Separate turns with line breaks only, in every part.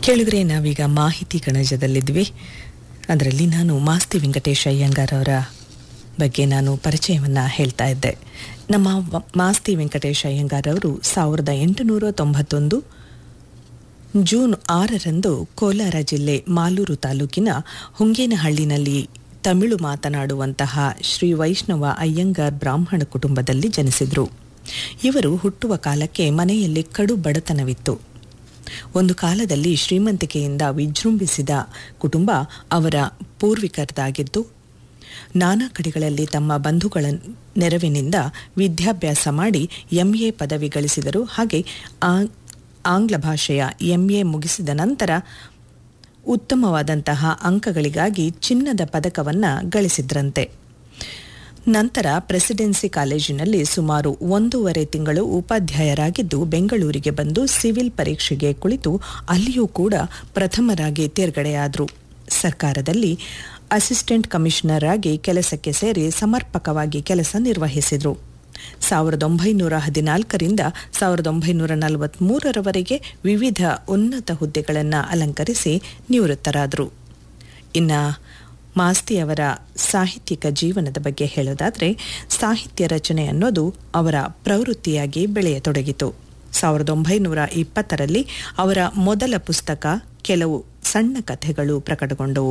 ಕೇಳಿದ್ರೆ ನಾವೀಗ ಮಾಹಿತಿ ಕಣಜದಲ್ಲಿದ್ವಿ ಅದರಲ್ಲಿ ನಾನು ಮಾಸ್ತಿ ವೆಂಕಟೇಶ ಅಯ್ಯಂಗಾರ್ ಅವರ ಬಗ್ಗೆ ನಾನು ಪರಿಚಯವನ್ನು ಹೇಳ್ತಾ ಇದ್ದೆ ನಮ್ಮ ವ- ಮಾಸ್ತಿ ವೆಂಕಟೇಶ ಅಯ್ಯಂಗಾರ್ ಅವರು ಸಾವಿರದ ಎಂಟುನೂರ ತೊಂಬತ್ತೊಂದು ಜೂನ್ ಆರರಂದು ಕೋಲಾರ ಜಿಲ್ಲೆ ಮಾಲೂರು ತಾಲೂಕಿನ ಹುಂಗೇನಹಳ್ಳಿನಲ್ಲಿ ತಮಿಳು ಮಾತನಾಡುವಂತಹ ಶ್ರೀ ವೈಷ್ಣವ ಅಯ್ಯಂಗಾರ್ ಬ್ರಾಹ್ಮಣ ಕುಟುಂಬದಲ್ಲಿ ಜನಿಸಿದರು ಇವರು ಹುಟ್ಟುವ ಕಾಲಕ್ಕೆ ಮನೆಯಲ್ಲಿ ಕಡು ಬಡತನವಿತ್ತು ಒಂದು ಕಾಲದಲ್ಲಿ ಶ್ರೀಮಂತಿಕೆಯಿಂದ ವಿಜೃಂಭಿಸಿದ ಕುಟುಂಬ ಅವರ ಪೂರ್ವಿಕರದಾಗಿದ್ದು ನಾನಾ ಕಡೆಗಳಲ್ಲಿ ತಮ್ಮ ಬಂಧುಗಳ ನೆರವಿನಿಂದ ವಿದ್ಯಾಭ್ಯಾಸ ಮಾಡಿ ಎಂಎ ಪದವಿ ಗಳಿಸಿದರು ಹಾಗೆ ಆ- ಆಂಗ್ಲ ಭಾಷೆಯ ಎಂಎ ಮುಗಿಸಿದ ನಂತರ ಉತ್ತಮವಾದಂತಹ ಅಂಕಗಳಿಗಾಗಿ ಚಿನ್ನದ ಪದಕವನ್ನು ಗಳಿಸಿದ್ರಂತೆ ನಂತರ ಪ್ರೆಸಿಡೆನ್ಸಿ ಕಾಲೇಜಿನಲ್ಲಿ ಸುಮಾರು ಒಂದೂವರೆ ತಿಂಗಳು ಉಪಾಧ್ಯಾಯರಾಗಿದ್ದು ಬೆಂಗಳೂರಿಗೆ ಬಂದು ಸಿವಿಲ್ ಪರೀಕ್ಷೆಗೆ ಕುಳಿತು ಅಲ್ಲಿಯೂ ಕೂಡ ಪ್ರಥಮರಾಗಿ ತೇರ್ಗಡೆಯಾದರು ಸರ್ಕಾರದಲ್ಲಿ ಅಸಿಸ್ಟೆಂಟ್ ಕಮಿಷನರ್ ಆಗಿ ಕೆಲಸಕ್ಕೆ ಸೇರಿ ಸಮರ್ಪಕವಾಗಿ ಕೆಲಸ ನಿರ್ವಹಿಸಿದರು ಸಾವಿರದ ಒಂಬೈನೂರ ಹದಿನಾಲ್ಕರಿಂದ ಸಾವಿರದ ಒಂಬೈನೂರ ನಲವತ್ತ್ಮೂರರವರೆಗೆ ವಿವಿಧ ಉನ್ನತ ಹುದ್ದೆಗಳನ್ನು ಅಲಂಕರಿಸಿ ನಿವೃತ್ತರಾದರು ಇನ್ನು ಮಾಸ್ತಿ ಅವರ ಸಾಹಿತ್ಯಿಕ ಜೀವನದ ಬಗ್ಗೆ ಹೇಳೋದಾದರೆ ಸಾಹಿತ್ಯ ರಚನೆ ಅನ್ನೋದು ಅವರ ಪ್ರವೃತ್ತಿಯಾಗಿ ಬೆಳೆಯತೊಡಗಿತು ಸಾವಿರದ ಒಂಬೈನೂರ ಇಪ್ಪತ್ತರಲ್ಲಿ ಅವರ ಮೊದಲ ಪುಸ್ತಕ ಕೆಲವು ಸಣ್ಣ ಕಥೆಗಳು ಪ್ರಕಟಗೊಂಡವು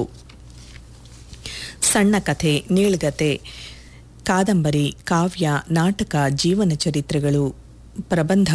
ಸಣ್ಣ ಕಥೆ ನೀಳ್ಗತೆ ಕಾದಂಬರಿ ಕಾವ್ಯ ನಾಟಕ ಜೀವನ ಚರಿತ್ರೆಗಳು ಪ್ರಬಂಧ